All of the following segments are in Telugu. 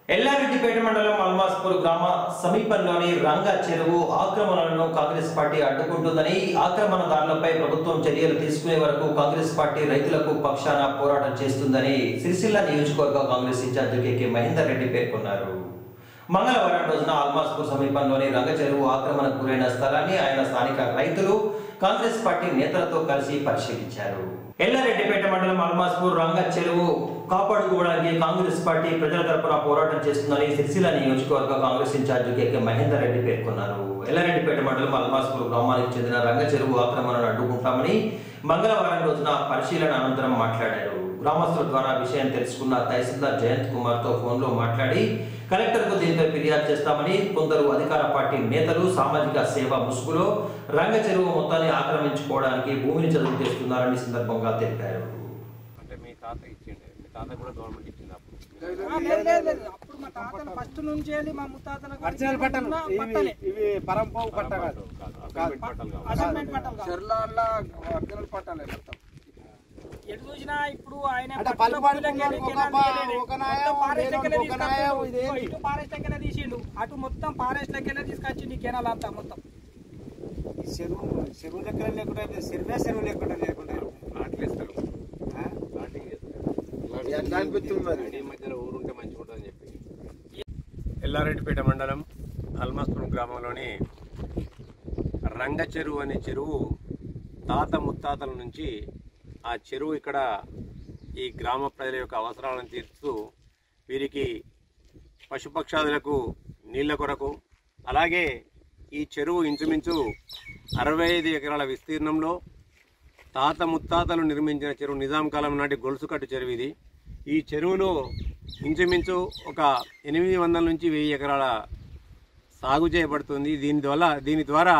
ఎల్లారెడ్డిపేట మండలం అల్మాస్పూర్ గ్రామ సమీపంలోని రంగ చెరువు ఆక్రమణలను కాంగ్రెస్ పార్టీ అడ్డుకుంటుందని ఆక్రమణదారులపై ప్రభుత్వం చర్యలు తీసుకునే వరకు కాంగ్రెస్ పార్టీ రైతులకు పక్షాన పోరాటం చేస్తుందని సిరిసిల్ల నియోజకవర్గ కాంగ్రెస్ ఇన్ఛార్జి కేకే మహేందర్ రెడ్డి పేర్కొన్నారు మంగళవారం రోజున ఆల్మాస్పూర్ సమీపంలోని రంగ చెరువు ఆక్రమణకు గురైన స్థలాన్ని ఆయన స్థానిక రైతులు కాంగ్రెస్ పార్టీ నేతలతో కలిసి పరిశీలించారు ఎల్లారెడ్డిపేట మండలం అల్మాస్పూర్ రంగ చెరువు కాపాడుకోవడానికి కాంగ్రెస్ పార్టీ ప్రజల తరపున పోరాటం చేస్తుందని సిరిసిల్ల నియోజకవర్గ కాంగ్రెస్ ఇన్ఛార్జి కేకే మహేందర్ రెడ్డి పేర్కొన్నారు ఎల్లారెడ్డిపేట మండలం అల్మాస్పూర్ గ్రామానికి చెందిన రంగ చెరువు ఆక్రమణను అడ్డుకుంటామని మంగళవారం రోజున పరిశీలన అనంతరం మాట్లాడారు గ్రామస్తుల ద్వారా విషయం తెలుసుకున్న తహసీల్దార్ జయంత్ కుమార్ తో ఫోన్ లో మాట్లాడి కలెక్టర్ కు దీనిపై ఫిర్యాదు చేస్తామని కొందరు అధికార పార్టీ నేతలు సామాజిక సేవ ముసుగులో రంగ చెరువు మొత్తాన్ని ఆక్రమించుకోవడానికి భూమిని చదువు చేస్తున్నారని ఈ సందర్భంగా తెలిపారు అంటే మీ తాత ఇచ్చిండే మీ తాత కూడా గవర్నమెంట్ ఇచ్చింది అప్పుడు ఆ, లేదు, లేదు, లేదు. అప్పుడు మా తాతలు ఫస్ట్ నుంచి వెళ్ళి మా ముత్తాతల కాడికి ఒరిజినల్ పట్టలు ఉన్న ఇవి పట్టలే. ఇవి పరంపోవు పట్ట కాదు కాదు అసైన్మెంట్ పట్టాలు కావాలి అసైన్మెంట్ పట్టాలు కాదు. చెర్లాల్లో ఒరిజినల్ పట్టాలే మొత్తం ఎటు చూసినా ఇప్పుడు ఆయన అంటే పట్టణ పలుపాడు భూములకెళ్ళి ఒక కెనాల్ పా- తీయలేడు. ఒక నాయ, మొత్తం ఫారెస్ట్ వేరొక లెక్కనే ఒక నాయ, తీసుకొచ్చిండు. ఇదేంటి? ఇటు ఫారెస్ట్ లెక్కనే తీసిండు అటు మొత్తం ఫారెస్ట్ లెక్కనే తీసుకొచ్చిండు ఈ కెనాల్ అంతా మొత్తం ఈ చెరువు చెరువు దగ్గర లేకుండా చెరువే చెరువు లేకుండా లేకుండా నాట్లు ఇస్తారు ఆ? నాటింగ్ చేస్తారు ఈ మధ్యలో ఊరుంటే మంచిగా ఉంటుందని చెప్పి ఎల్లారెడ్డిపేట మండలం అల్మాస్పురం గ్రామంలోని రంగ చెరువు అనే చెరువు తాత ముత్తాతల నుంచి ఆ చెరువు ఇక్కడ ఈ గ్రామ ప్రజల యొక్క అవసరాలను తీరుస్తూ వీరికి పశుపక్షాదులకు నీళ్ల కొరకు అలాగే ఈ చెరువు ఇంచుమించు అరవై ఐదు ఎకరాల విస్తీర్ణంలో తాత ముత్తాతలు నిర్మించిన చెరువు నిజాం కాలం నాటి గొలుసుకట్టు చెరువు ఇది ఈ చెరువులో ఇంచుమించు ఒక ఎనిమిది వందల నుంచి వెయ్యి ఎకరాల సాగు చేయబడుతుంది దీని ద్వారా దీని ద్వారా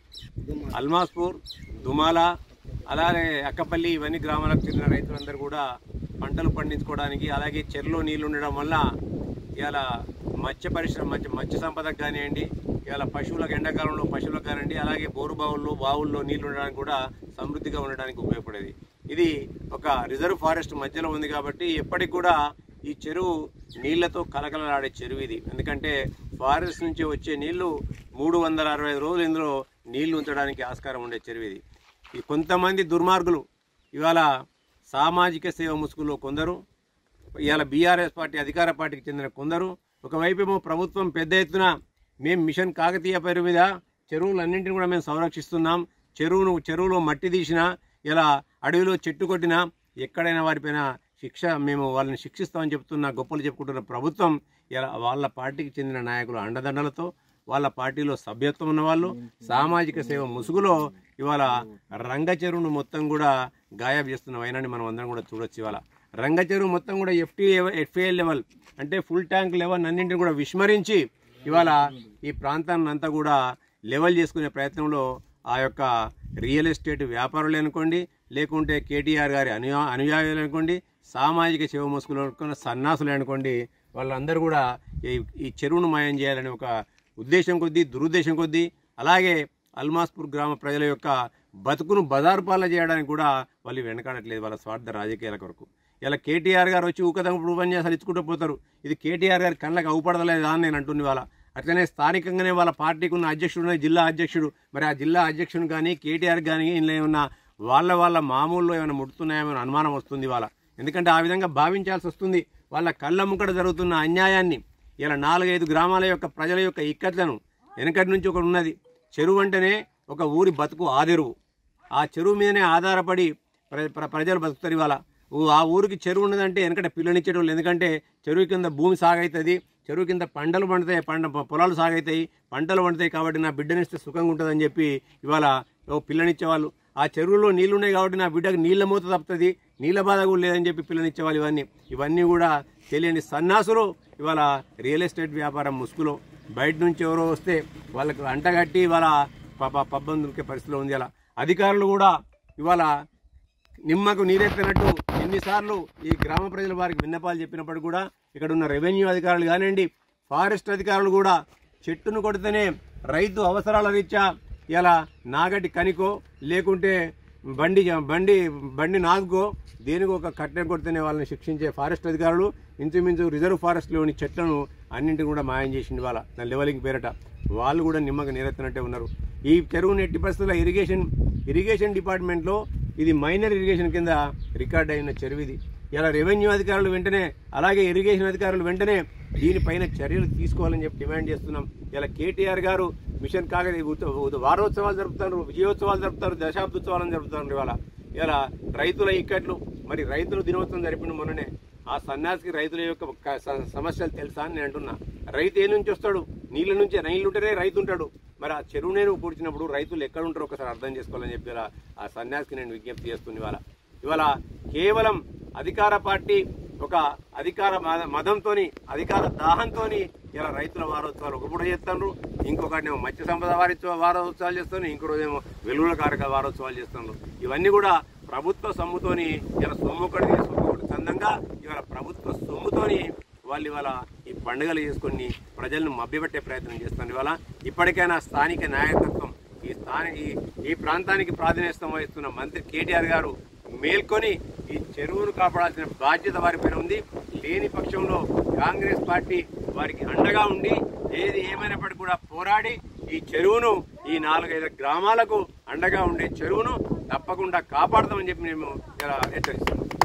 అల్మాస్పూర్ దుమాల అలాగే అక్కపల్లి ఇవన్నీ గ్రామాలకు చెందిన రైతులందరూ కూడా పంటలు పండించుకోవడానికి అలాగే చెరువులో నీళ్లు ఉండడం వల్ల ఇవాళ మత్స్య పరిశ్రమ మత్స్య మత్స్య సంపదకు కానివ్వండి ఇవాళ పశువులకు ఎండాకాలంలో పశువులకు కానివ్వండి అలాగే బోరు బావుల్లో బావుల్లో నీళ్లు ఉండడానికి కూడా సమృద్ధిగా ఉండడానికి ఉపయోగపడేది ఇది ఒక రిజర్వ్ ఫారెస్ట్ మధ్యలో ఉంది కాబట్టి ఎప్పటికి కూడా ఈ చెరువు నీళ్లతో కలకలలాడే చెరువు ఇది ఎందుకంటే ఫారెస్ట్ నుంచి వచ్చే నీళ్లు మూడు వందల అరవై ఐదు రోజులు ఇందులో నీళ్లు ఉంచడానికి ఆస్కారం ఉండే చెరువు ఇది ఈ కొంతమంది దుర్మార్గులు ఇవాళ సామాజిక సేవ ముసుగులో కొందరు ఇవాళ బీఆర్ఎస్ పార్టీ అధికార పార్టీకి చెందిన కొందరు ఒకవైపేమో ప్రభుత్వం పెద్ద ఎత్తున మేము మిషన్ కాకతీయ పేరు మీద చెరువులన్నింటినీ కూడా మేము సంరక్షిస్తున్నాం చెరువును చెరువులో మట్టి తీసినా ఇలా అడవిలో చెట్టు కొట్టినా ఎక్కడైనా వారిపైన శిక్ష మేము వాళ్ళని శిక్షిస్తామని చెప్తున్న గొప్పలు చెప్పుకుంటున్న ప్రభుత్వం ఇలా వాళ్ళ పార్టీకి చెందిన నాయకులు అండదండలతో వాళ్ళ పార్టీలో సభ్యత్వం ఉన్న వాళ్ళు సామాజిక సేవ ముసుగులో ఇవాళ రంగ చెరువును మొత్తం కూడా గాయబ్ చేస్తున్న వైనాన్ని మనం అందరం కూడా చూడొచ్చు ఇవాళ రంగ చెరువు మొత్తం కూడా ఎఫ్టీ ఎఫ్ఏఎల్ లెవెల్ అంటే ఫుల్ ట్యాంక్ లెవెల్ అన్నింటిని కూడా విస్మరించి ఇవాళ ఈ ప్రాంతాన్ని అంతా కూడా లెవెల్ చేసుకునే ప్రయత్నంలో ఆ యొక్క రియల్ ఎస్టేట్ వ్యాపారులు అనుకోండి లేకుంటే కేటీఆర్ గారి అనుయా అనుయాయులు అనుకోండి సామాజిక సేవ మోసుకులు అనుకున్న సన్నాసులు అనుకోండి వాళ్ళందరూ కూడా ఈ ఈ చెరువును మాయం చేయాలని ఒక ఉద్దేశం కొద్దీ దురుద్దేశం కొద్దీ అలాగే అల్మాస్పూర్ గ్రామ ప్రజల యొక్క బతుకును బజారు పాలన చేయడానికి కూడా వాళ్ళు వెనకాడట్లేదు వాళ్ళ స్వార్థ రాజకీయాల కొరకు ఇలా కేటీఆర్ గారు వచ్చి ఊకదం ఉపన్యాసాలు ఇచ్చుకుంటూ పోతారు ఇది కేటీఆర్ గారి కళ్ళకి అవుపడదలేదా అని నేను అంటుంది వాళ్ళ అట్లనే స్థానికంగానే వాళ్ళ పార్టీకి ఉన్న అధ్యక్షుడు ఉన్న జిల్లా అధ్యక్షుడు మరి ఆ జిల్లా అధ్యక్షుడు కానీ కేటీఆర్ కానీ ఇందులో ఏమన్నా వాళ్ళ వాళ్ళ మామూల్లో ఏమైనా ముడుతున్నాయేమో అని అనుమానం వస్తుంది వాళ్ళ ఎందుకంటే ఆ విధంగా భావించాల్సి వస్తుంది వాళ్ళ కళ్ళ ముక్కట జరుగుతున్న అన్యాయాన్ని ఇలా నాలుగైదు గ్రామాల యొక్క ప్రజల యొక్క ఇక్కట్లను వెనకటి నుంచి ఒకటి ఉన్నది చెరువు అంటేనే ఒక ఊరి బతుకు ఆదెరువు ఆ చెరువు మీదనే ఆధారపడి ప్ర- ప్ర- ప్రజలు బతుకుతారు ఇవాళ ఊ- ఆ ఊరికి చెరువు ఉన్నదంటే వెనకట పిల్లనిచ్చేటోళ్ళు ఎందుకంటే చెరువు కింద భూమి సాగవుతుంది చెరువు కింద పంటలు పండుతాయి పంట పొలాలు సాగవుతాయి పంటలు పండుతాయి కాబట్టి నా బిడ్డనిస్తే సుఖంగా ఉంటుందని చెప్పి ఇవాళ ఓ పిల్లనిచ్చేవాళ్ళు ఆ చెరువులో నీళ్లు ఉన్నాయి కాబట్టి నా బిడ్డకు నీళ్ళ మూత తప్పుతుంది నీళ్ళ బాధ కూడా లేదని చెప్పి పిల్లనిచ్చేవాళ్ళు ఇవన్నీ ఇవన్నీ కూడా తెలియని సన్నాసులు ఇవాళ రియల్ ఎస్టేట్ వ్యాపారం ముసుగులో బయట నుంచి ఎవరో వస్తే వాళ్ళకు అంటగట్టి ఇవాళ పాప పబ్బం దొరికే పరిస్థితిలో ఉంది అలా అధికారులు కూడా ఇవాళ నిమ్మకు నీరెత్తినట్టు ఎన్నిసార్లు ఈ గ్రామ ప్రజల వారికి విన్నపాలు చెప్పినప్పుడు కూడా ఇక్కడ ఉన్న రెవెన్యూ అధికారులు కానివ్వండి ఫారెస్ట్ అధికారులు కూడా చెట్టును కొడితేనే రైతు అవసరాల రీత్యా ఇలా నాగటి కనికో లేకుంటే బండి బండి బండి నాదుకో దేనికి ఒక కట్టె కొడితేనే వాళ్ళని శిక్షించే ఫారెస్ట్ అధికారులు ఇంచుమించు రిజర్వ్ ఫారెస్ట్లోని చెట్లను అన్నింటిని కూడా మాయం చేసింది వాళ్ళ దాని లెవెలింగ్ పేరట వాళ్ళు కూడా నిమ్మక నీరెత్తినట్టే ఉన్నారు ఈ చెరువుని ఎట్టి పరిస్థితుల్లో ఇరిగేషన్ ఇరిగేషన్ డిపార్ట్మెంట్లో ఇది మైనర్ ఇరిగేషన్ కింద రికార్డ్ అయిన చెరువు ఇది ఇలా రెవెన్యూ అధికారులు వెంటనే అలాగే ఇరిగేషన్ అధికారులు వెంటనే దీనిపైన చర్యలు తీసుకోవాలని చెప్పి డిమాండ్ చేస్తున్నాం ఇలా కేటీఆర్ గారు మిషన్ కాగది ఉత్త- ఉత్త- వారోత్సవాలు జరుపుతారు విజయోత్సవాలు జరుపుతారు దశాబ్దోత్సవాలను జరుపుతారు ఇవాళ ఇలా రైతుల ఇక్కట్లు మరి రైతుల దినోత్సవం జరిపిన మొన్ననే ఆ సన్యాసికి రైతుల యొక్క క- స- సమస్యలు తెలుసా అని నేను అంటున్నా రైతు ఏ నుంచి వస్తాడు నీళ్ళ నుంచి నీళ్ళు ఉంటేనే రైతు ఉంటాడు మరి ఆ చెరువు నీరు పూడ్చినప్పుడు రైతులు ఎక్కడ ఉంటారో ఒకసారి అర్థం చేసుకోవాలని చెప్పి ఇలా ఆ సన్యాసికి నేను విజ్ఞప్తి చేస్తుంది ఇవాళ ఇవాళ కేవలం అధికార పార్టీ ఒక అధికార మద- మదంతోని అధికార దాహంతోని ఇలా రైతుల వారోత్సవాలు ఒక పూట చేస్తున్నారు ఇంకొకటినేమో మత్స్య సంపద వారోత్సవ వారోత్సవాలు చేస్తున్నారు ఇంకో రోజేమో వెలుగుల కారక వారోత్సవాలు చేస్తున్నారు ఇవన్నీ కూడా ప్రభుత్వ సొమ్ముతోని ఇలా సొమ్ము ఒకటి సొమ్ము ఒకటి చందంగా ఇవాళ ప్రభుత్వ సొమ్ముతోని వాళ్ళు ఇవాళ ఈ పండుగలు చేసుకొని ప్రజలను మభ్యపెట్టే ప్రయత్నం చేస్తున్నారు ఇవాళ ఇప్పటికైనా స్థానిక నాయకత్వం ఈ స్థానిక ఈ- ఈ ప్రాంతానికి ప్రాతినిధ్యం వహిస్తున్న మంత్రి కేటీఆర్ గారు మేల్కొని ఈ చెరువును కాపాడాల్సిన బాధ్యత వారిపైన ఉంది లేని పక్షంలో కాంగ్రెస్ పార్టీ వారికి అండగా ఉండి ఏది ఏమైనప్పటికీ కూడా పోరాడి ఈ చెరువును ఈ నాలుగైదు గ్రామాలకు అండగా ఉండే చెరువును తప్పకుండా కాపాడతామని చెప్పి మేము ఇలా హెచ్చరిస్తున్నాం